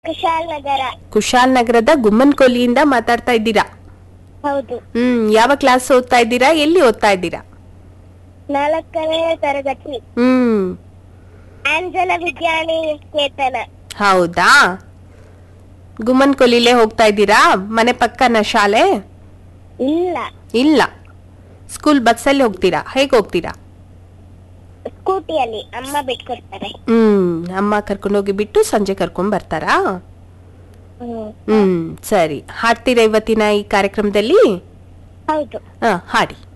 ಕುಶಾಲ್ ನಗರ ಕುಶಾಲ್ ನಗರದ ಗುಮ್ಮನ್ ಕೊಲ್ಲಿಯಿಂದ ಮಾತಾಡ್ತಾ ಇದ್ದೀರಾ ಹೌದು ಹ್ಮ್ ಯಾವ ಕ್ಲಾಸ್ ಓದ್ತಾ ಇದ್ದೀರಾ ಎಲ್ಲಿ ಓದ್ತಾ ಇದ್ದೀರಾ ನಾಲ್ಕನೇ ತರಗತಿ ಹ್ಮ್ ಆಂಜಲ ವಿದ್ಯಾನಿಕೇತನ ಹೌದಾ ಗುಮ್ಮನ್ ಕೊಲ್ಲಿಲೇ ಹೋಗ್ತಾ ಇದ್ದೀರಾ ಮನೆ ಪಕ್ಕನ ಶಾಲೆ ಇಲ್ಲ ಇಲ್ಲ ಸ್ಕೂಲ್ ಬಸ್ಸಲ್ಲಿ ಹೋಗ್ತೀರಾ ಹೇಗೆ ಹೋಗ್ತೀರಾ ಸ್ಕೂಟಿಯಲ್ಲಿ ಅಮ್ಮ ಬಿಟ್ಕೊಡ್ತಾರೆ ಹ್ಮ್ ಅಮ್ಮ ಕರ್ಕೊಂಡೋಗಿ ಬಿಟ್ಟು ಸಂಜೆ ಕರ್ಕೊಂಡ್ ಬರ್ತಾರಾ ಹ್ಮ್. ಹ್ಮ್ ಸರಿ ಹಾಡ್ತೀರಾ ಇವತ್ತಿನ ಈ ಕಾರ್ಯಕ್ರಮದಲ್ಲಿ ಹೌದು ಹಾ ಹಾಡಿ